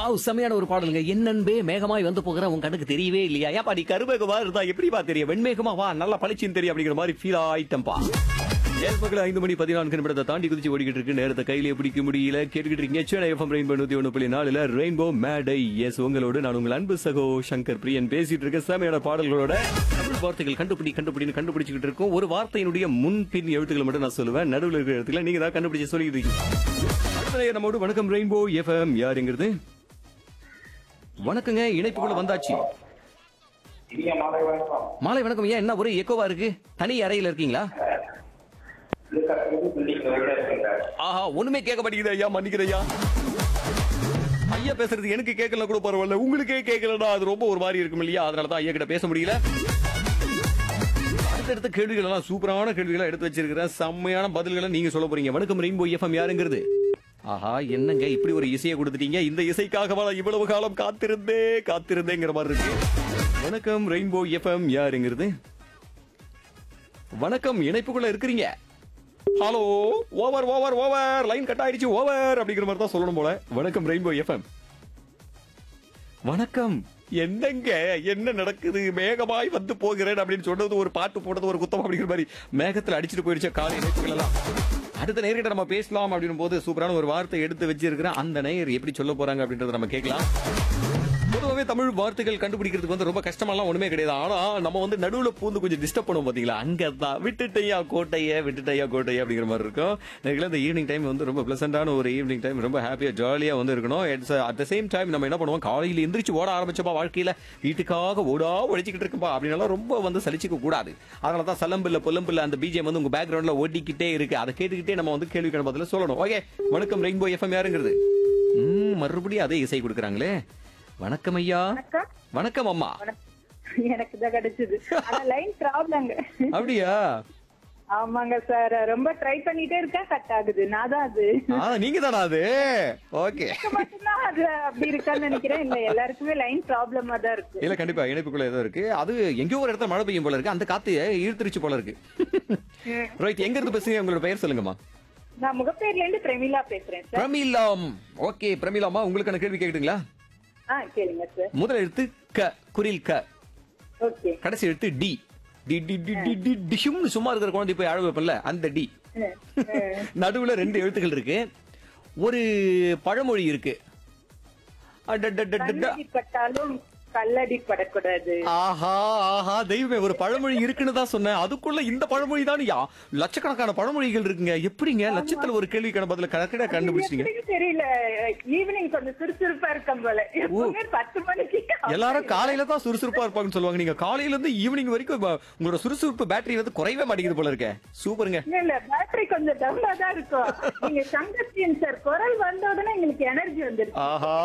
Wow செமையான ஒரு பாடலுங்க என்னன்பே மேகமாய் வந்து போகிற உன் கண்ணுக்கு தெரியவே இல்லையா ஏப்பா நீ கருமேகமா இருந்தா எப்படிப்பா தெரியும் வெண்மேகமா வா நல்லா பளிச்சுன்னு தெரியும் அப்படிங்கிற மாதிரி ஃபீல் ஆயிட்டம்பா ஏழு பகல் ஐந்து மணி பதினான்கு நிமிடத்தை தாண்டி குதிச்சு ஓடிக்கிட்டு இருக்கு நேரத்தை கையிலே பிடிக்க முடியல கேட்டுக்கிட்டு இருக்கீங்க சென்னை எஃப்எம் ரெயின்போ நூத்தி ஒண்ணு புள்ளி நாலுல ரெயின்போ மேடை எஸ் உங்களோடு நான் உங்கள் அன்பு சகோ சங்கர் பிரியன் பேசிட்டு இருக்க செமையான பாடல்களோட தமிழ் வார்த்தைகள் கண்டுபிடி கண்டுபிடின்னு கண்டுபிடிச்சிக்கிட்டு இருக்கோம் ஒரு வார்த்தையினுடைய முன் பின் எழுத்துக்களை மட்டும் நான் சொல்லுவேன் நடுவில் இருக்கிற இடத்துல நீங்க தான் கண்டுபிடிச்சு சொல்லிட்டு இருக்கீங்க அடுத்த நேயர் நம்மோடு வணக்கம் ரெயின்போ எஃப்எம் யாருங்கிறது வணக்கங்க இணைப்புக்குள்ள வந்தாச்சு இனிய மாலை வணக்கம் மாலை வணக்கம் ஏன் என்ன ஒரே எக்கோவா இருக்கு தனி அறையில இருக்கீங்களா இதுக்கு நீங்க விட இருக்கீங்க ஆஹா ஒண்ணுமே கேட்க மாட்டேங்குது ஐயா மன்னிக்கிறேன் ஐயா ஐயா பேசுறது எனக்கு கேட்கல கூட பரவாயில்ல உங்களுக்கே கேட்கலடா அது ரொம்ப ஒரு மாதிரி இருக்கும் இல்லையா அதனால தான் ஐயா கிட்ட பேச முடியல அடுத்தடுத்த கேள்விகள் எல்லாம் சூப்பரான கேள்விகளை எடுத்து வச்சிருக்கிறேன் செம்மையான பதில்களை நீங்க சொல்ல போறீங்க வணக்கம் ரெயின்போ எஃப்எம் யாருங்கிறது ஆஹா என்னங்க இப்படி ஒரு இசையை கொடுத்துட்டீங்க இந்த இசைக்காகவா நான் இவ்வளவு காலம் காத்திருந்தே காத்திருந்தேங்கிற மாதிரி இருக்கு வணக்கம் ரெயின்போ எஃப்எம் யாருங்கிறது வணக்கம் இணைப்புக்குள்ள இருக்கிறீங்க hello over over over line cut ஆயிடுச்சு ஓவர் அப்படிங்கிற மாதிரி தான் சொல்லணும் போல வணக்கம் ரெயின்போ எஃப்எம் வணக்கம் என்னங்க என்ன நடக்குது மேகமாய் வந்து போகிறேன் அப்படின்னு சொன்னது ஒரு பாட்டு போட்டது ஒரு குத்தம் அப்படிங்கிற மாதிரி மேகத்துல அடிச்சிட்டு போயிருச்ச காலை இணைப்புகள் எல்லாம் அடுத்த நேர்கிட்ட நம்ம பேசலாம் அப்படின்னும் போது சூப்பரான ஒரு வார்த்தை எடுத்து வச்சிருக்கிறேன் அந்த நேயர் எப்படி சொல்ல போறாங்க அப்படின்றத நம்ம கேட்கலாம் பொதுவாகவே தமிழ் வார்த்தைகள் கண்டுபிடிக்கிறதுக்கு வந்து ரொம்ப கஷ்டமெல்லாம் ஒண்ணுமே கிடையாது ஆனா நம்ம வந்து நடுவுல பூந்து கொஞ்சம் டிஸ்டர்ப் பண்ணுவோம் பாத்தீங்களா அங்க தான் விட்டுட்டையா கோட்டைய விட்டுட்டையா கோட்டையா அப்படிங்கிற மாதிரி இருக்கும் எனக்கு இந்த ஈவினிங் டைம் வந்து ரொம்ப பிளசண்டான ஒரு ஈவினிங் டைம் ரொம்ப ஹாப்பியா ஜாலியா வந்து இருக்கணும் it's at the same time நம்ம என்ன பண்ணுவோம் காலையில எந்திரிச்சு ஓட ஆரம்பிச்சப்பா வாழ்க்கையில வீட்டுக்காக ஓடா உழைச்சிக்கிட்டு இருக்கும்பா அப்படின்னால ரொம்ப வந்து சலிச்சுக்க கூடாது அதனால தான் சலம்பில்ல பொல்லம்பில்ல அந்த பிஜிஎம் வந்து உங்க பேக்ரவுண்ட்ல ஓடிக்கிட்டே இருக்கு அதை கேட்டுக்கிட்டே நம்ம வந்து கேள்வி பதில சொல்லணும் ஓகே வணக்கம் ரெயின்போ எஃப்எம் யாருங்கிறது ம் மறுபடியும் அதே இசை கொடுக்குறாங்களே வணக்கம் ஐயா வணக்கம் வணக்கம் அம்மா வணக்கம். எனக்கு தான் கிடைச்சது ஆனா லைன் ப்ராப்ளங்க அப்படியா ஆமாங்க சார் ரொம்ப ட்ரை பண்ணிட்டே இருக்கேன் கட் ஆகுது நான் தான் அது ஆ நீங்க தானா அது ஓகே எனக்கு மட்டும்தான் அது அப்படி இருக்கான்னு நினைக்கிறேன் இல்ல எல்லாருக்குமே லைன் ப்ராப்ளமா தான் இருக்கு இல்ல கண்டிப்பா இணைப்புக்குள்ள ஏதோ இருக்கு அது எங்கேயோ ஒரு இடத்துல மழை பெய்யும் போல இருக்கு அந்த காத்து இழுத்துருச்சு போல இருக்கு ரைட் எங்க இருந்து பேசுறீங்க உங்களோட பெயர் சொல்லுங்கம்மா நான் முகப்பேர்ல இருந்து பிரமிளா பேசுறேன் சார் பிரமிலாம் ஓகே பிரமிலாமா உங்களுக்கான கேள்வி கேக்குதுங்களா ஆ கேளுங்க சார் முதல் எழுத்து க குரில் க ஓகே கடைசி எழுத்து D D D D D D டிஷும்னு சும்மா இருக்கிற குழந்தை போய் அழ வைப்பல அந்த டி நடுவுல ரெண்டு எழுத்துக்கள் இருக்கு ஒரு பழமொழி இருக்கு அடடடடட. கல்லடி பட்டாலும் கல்லடி படக்கூடாது ஆஹா ஆஹா தெய்வமே ஒரு பழமொழி இருக்குன்னு தான் சொன்னேன் அதுக்குள்ள இந்த பழமொழி தான் லட்சக்கணக்கான பழமொழிகள் இருக்குங்க எப்படிங்க லட்சத்துல ஒரு கேள்விக்கான பதில கணக்கிட கண்டுபிடிச்சீங்க எப்படின்னு தெரியல ஈவினிங் கொஞ்சம் சுறுசுறுப்பா இருக்கும் போல எப்பவுமே பத்து மணிக்கு எல்லாரும் காலையில தான் சுறுசுறுப்பா இருப்பாங்கன்னு சொல்லுவாங்க நீங்க காலையில இருந்து ஈவினிங் வரைக்கும் இப்ப உங்களோட சுறுசுறுப்பு பேட்டரி வந்து குறையவே மாட்டேங்குது போல இருக்க சூப்பருங்க இல்ல இல்ல பேட்டரி கொஞ்சம் டவுனா தான் இருக்கும் நீங்க சங்கத்தியன் சார் குரல் வந்த உடனே எங்களுக்கு எனர்ஜி வந்துருச்சு ஆஹா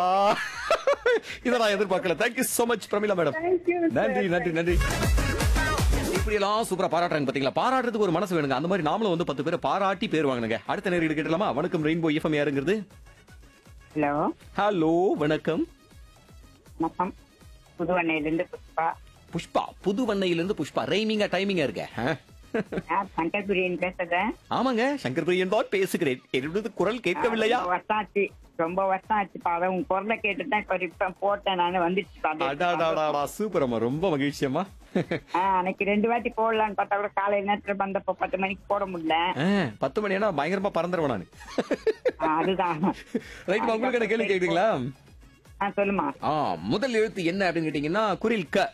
இதை நான் எதிர்பார்க்கல thank you so much Pramila madam Thank you, sir. நன்றி நன்றி நன்றி இப்படி எல்லாம் சூப்பரா பாராட்டுறாங்க பாத்தீங்களா பாராட்டுறதுக்கு ஒரு மனசு வேணுங்க அந்த மாதிரி நாமளும் வந்து பத்து பேரை பாராட்டி பேர் வாங்கினுங்க அடுத்த நேரம் கேட்டலாமா வணக்கம் ரெயின்போ எஃப்எம் யாருங்கிறது ஹலோ ஹலோ வணக்கம் வணக்கம் புதுவண்ணையிலிருந்து புஷ்பா புஷ்பா புது வண்ணையிலிருந்து புஷ்பா ரைமிங்கா டைமிங்கா இருக்க ஆ? நான் சங்கர் பிரியன் பேசுறேன் ஆமாங்க சங்கர் பிரியன் தான் பேசுகிறேன் என்னுடைய குரல் கேட்கவில்லையா ரொம்ப வருஷம் ஆச்சு ரொம்ப வருஷம் ஆச்சு பாத உன் குரலை கேட்டு தான் இப்ப இப்ப போட்டேன் நானு வந்துச்சு பாரு. அடாடாடாடா சூப்பர் அம்மா ரொம்ப மகிழ்ச்சி அம்மா ஆ, அன்னைக்கு ரெண்டு வாட்டி போடலான்னு பார்த்தா கூட காலை நேரத்துல வந்தப்ப பத்து மணிக்கு போட முடியல ஆ, பத்து மணி ஆனா பயங்கரமா பறந்துருவேன் நானு ஆ, அதுதான் ரைட் உங்களுக்கு என்ன கேள்வி கேக்குறீங்களா ஆ சொல்லுமா ஆ முதல் எழுத்து என்ன அப்படின்னு கேட்டீங்கன்னா குரில் க